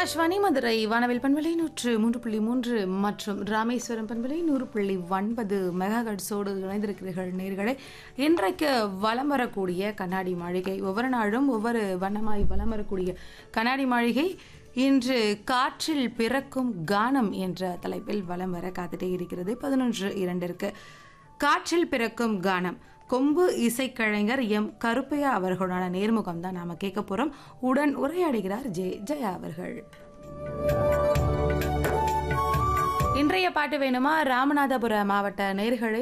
ஆகாஷ்வாணி மதுரை வானவில் பண்பலை நூற்று மூன்று புள்ளி மூன்று மற்றும் ராமேஸ்வரம் பண்பலை நூறு புள்ளி ஒன்பது மெகாஹட்ஸோடு இணைந்திருக்கிறீர்கள் நேர்களே இன்றைக்கு வலம் வரக்கூடிய கண்ணாடி மாளிகை ஒவ்வொரு நாளும் ஒவ்வொரு வண்ணமாய் வலம் வரக்கூடிய கண்ணாடி மாளிகை இன்று காற்றில் பிறக்கும் கானம் என்ற தலைப்பில் வலம் வர காத்துட்டே இருக்கிறது பதினொன்று இரண்டிற்கு காற்றில் பிறக்கும் கானம் கொம்பு இசைக்கலைஞர் எம் கருப்பையா அவர்களான நேர்முகம் தான் நாம கேட்க போறோம் உடன் உரையாடுகிறார் ஜே ஜெயா அவர்கள் இன்றைய பாட்டு வேணுமா ராமநாதபுர மாவட்ட நேர்களை